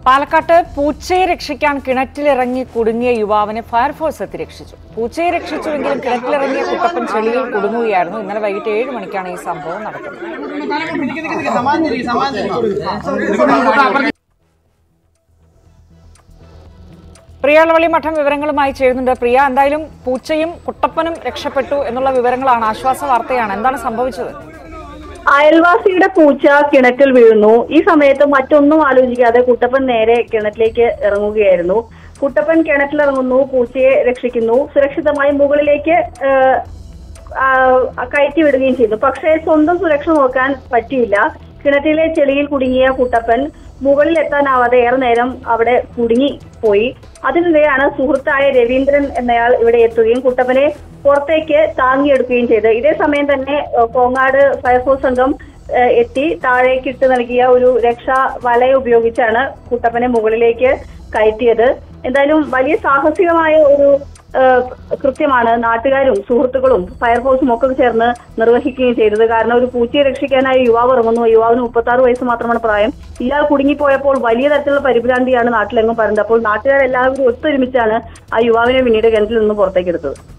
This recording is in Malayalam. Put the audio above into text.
പാലക്കാട്ട് പൂച്ചയെ രക്ഷിക്കാൻ കിണറ്റിലിറങ്ങി കുടുങ്ങിയ യുവാവിനെ ഫയർഫോഴ്സ് എത്തി രക്ഷിച്ചു പൂച്ചയെ രക്ഷിച്ചുവെങ്കിലും കിണറ്റിലിറങ്ങിയ കുട്ടപ്പൻ ചെളിയിൽ കുടുങ്ങുകയായിരുന്നു ഇന്നലെ വൈകിട്ട് ഏഴ് മണിക്കാണ് ഈ സംഭവം നടക്കുന്നത് പ്രിയാളവള്ളി മഠം വിവരങ്ങളുമായി ചേരുന്നുണ്ട് പ്രിയ എന്തായാലും പൂച്ചയും കുട്ടപ്പനും രക്ഷപ്പെട്ടു എന്നുള്ള വിവരങ്ങളാണ് ആശ്വാസ വാർത്തയാണ് എന്താണ് സംഭവിച്ചത് അയൽവാസിയുടെ പൂച്ച കിണറ്റിൽ വീഴുന്നു ഈ സമയത്ത് മറ്റൊന്നും ആലോചിക്കാതെ കുട്ടപ്പൻ നേരെ കിണറ്റിലേക്ക് ഇറങ്ങുകയായിരുന്നു കുട്ടപ്പൻ കിണറ്റിലിറങ്ങുന്നു പൂച്ചയെ രക്ഷിക്കുന്നു സുരക്ഷിതമായി മുകളിലേക്ക് ഏഹ്, ആ, കയറ്റി വിടുകയും ചെയ്തു പക്ഷേ സ്വന്തം സുരക്ഷ നോക്കാൻ പറ്റിയില്ല കിണറ്റിലെ ചെളിയിൽ കുടുങ്ങിയ കുട്ടപ്പൻ മുകളിൽ എത്താനാവാതെ ഏറെ നേരം അവിടെ കുടുങ്ങി പോയി അതിനിടെയാണ് സുഹൃത്തായ രവീന്ദ്രൻ എന്നയാൾ ഇവിടെ എത്തുകയും കുട്ടപ്പനെ പുറത്തേക്ക് താങ്ങിയെടുക്കുകയും ചെയ്ത് ഇതേ സമയം തന്നെ ഏഹ്, കോങ്ങാട് ഫയർഫോഴ്സ് സംഘം ഏഹ്, എത്തി താഴേക്ക് ഇട്ട് നൽകിയ ഒരു രക്ഷാ വല ഉപയോഗിച്ചാണ് കുട്ടപ്പനെ മുകളിലേക്ക് കയറ്റിയത് എന്തായാലും വലിയ സാഹസികമായ ഒരു ഏഹ്, കൃത്യമാണ് നാട്ടുകാരും സുഹൃത്തുക്കളും ഫയർഫോഴ്സും ഒക്കെ ചേർന്ന് നിർവഹിക്കുകയും ചെയ്തത് കാരണം ഒരു പൂച്ചയെ രക്ഷിക്കാനായി യുവാവ് ഇറങ്ങുന്നു യുവാവിന് മുപ്പത്തി ആറ് വയസ്സ് മാത്രമാണ് പ്രായം ഇയാൾ കുടുങ്ങിപ്പോയപ്പോൾ വലിയ തരത്തിലുള്ള പരിഭ്രാന്തിയാണ് നാട്ടിലെങ്ങും പറയുന്നത് അപ്പോൾ നാട്ടുകാരെല്ലാവരും ഒത്തൊരുമിച്ചാണ് ആ യുവാവിനെ പിന്നീട് കിണറ്റിൽ നിന്ന് പുറത്തേക്ക് എടുത്തത്